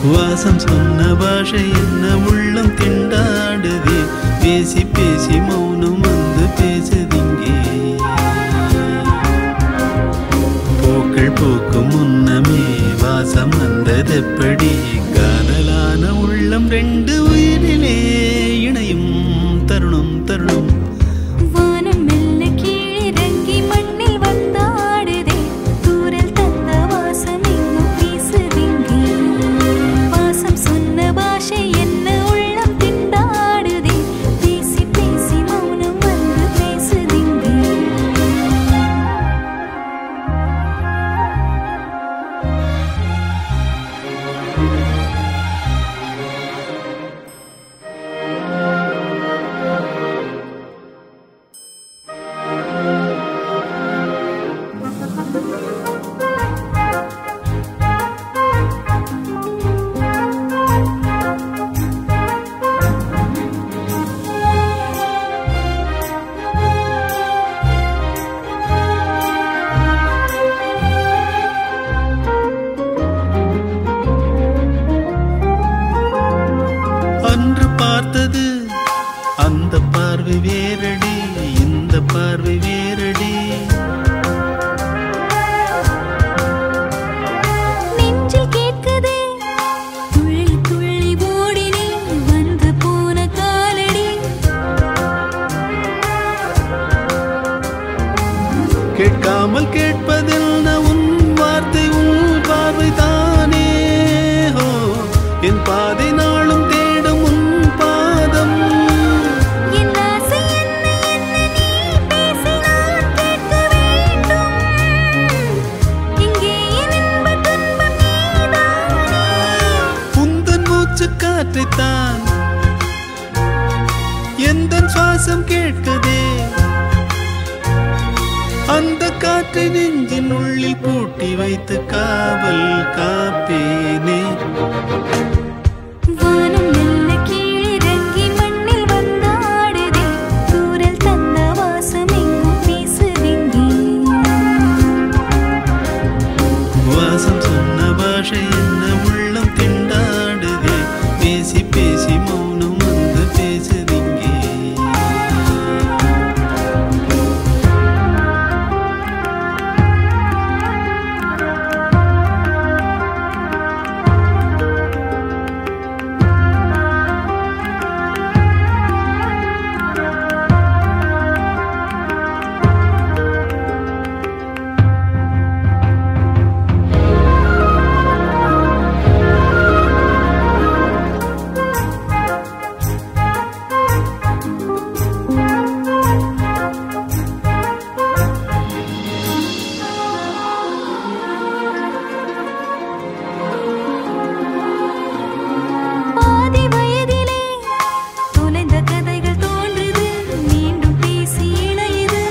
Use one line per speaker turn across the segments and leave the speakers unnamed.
வாசம் சொன்ன பாஷை என்ன உள்ளம் திண்டாடுதே பேசி பேசி மௌனம் வந்து பேசுதிங்கே பூக்கள் பூக்கும் முன்னமே வாசம் வந்ததெப்படி காதலான உள்ளம் ரெண்டு உயிரிலே இணையும் தருணம் தருணம்
வானம் மெல்ல கீழிறங்கி மண்ணில் வந்தாடுதே தூரல் தந்த வாசம் எங்கும் வீசுதிங்கே வாசம் சொன்ன பாஷை என்ன உள்ளம் திண்டாடுதே பேசி பேசி மௌனம் வந்து பேசுதிங்கே
அன்று பார்த்தது அந்த பார்வை வேறடி இந்த பார்வை வேறடி
நெஞ்சில் கேட்குதே துள்ளி துள்ளி ஓடினே வந்து போன காலடி
கேட்காமல் கேட்பதில் உன் வார்த்தை உன் பார்வை தானே ஹோ என் பாதை நாளும் தேடும் உன் பாதம்
என் ஆசை என்ன என்ன நீ பேசினால் கேட்க வேண்டும் இங்கே என் இன்ப துன்பம் நீதானே
உந்தன் மூச்சு காற்றைத்தான் எந்த சுவாசம் கேட்குதே அந்த காற்றை நெஞ்சின் உள்ளில் பூட்டி வைத்து காவல் காப்பேனே
வானம் மெல்ல கீழிறங்கி மண்ணில் வந்தாடுதே தூரல் தந்த வாசம் எங்கும் வீசுதிங்கே
வாசம் சொன்ன பாஷை என்ன உள்ளம் திண்டாடுதே பேசி பேசி மௌனம் வந்து பேசுதிங்கே
பாதி வயதிலே தொலைந்த கதைகள் தோன்றுது மீண்டும் பேசி இணையுது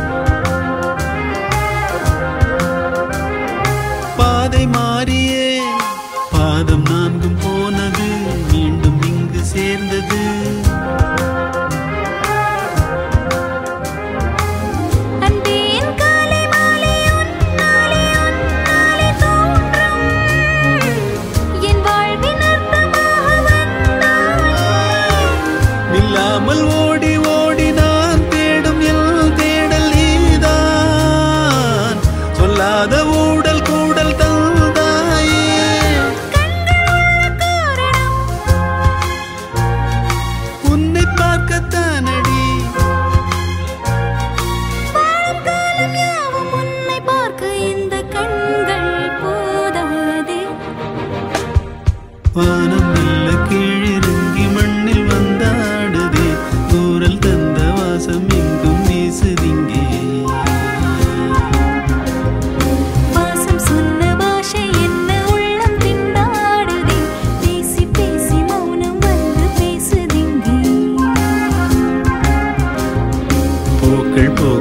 பாதை மாறியே பாதம் நான்கும் போனது மீண்டும் இங்கு சேர்ந்தது
அன்பே என் காலை மாலை உன்னாலே உன்னாலே தோன்றும் என் வாழ்வின் அர்த்தமாக வந்தாயே
நில்லாமல் ஓடி ஓடி நான் தேடும் எல் தேடல் நீதான் சொல்லாத ஊடல் கூடல் தந்தாயே உன்னை பார்க்கத்தானடி
காலம் யாவும் உன்னை பார்க்க இந்த கண்கள் போதாதே
வானம் மெல்ல கீழிறங்கி மண்ணில் வந்தாடுதே தூரல் தந்த வாசம் எங்கும் வீசுதிங்கே
வாசம் சொன்ன பாஷை என்ன உள்ளம் திண்டாடுதே பேசி பேசி மௌனம் வந்து பேசுதிங்கே
பூக்கள் பூ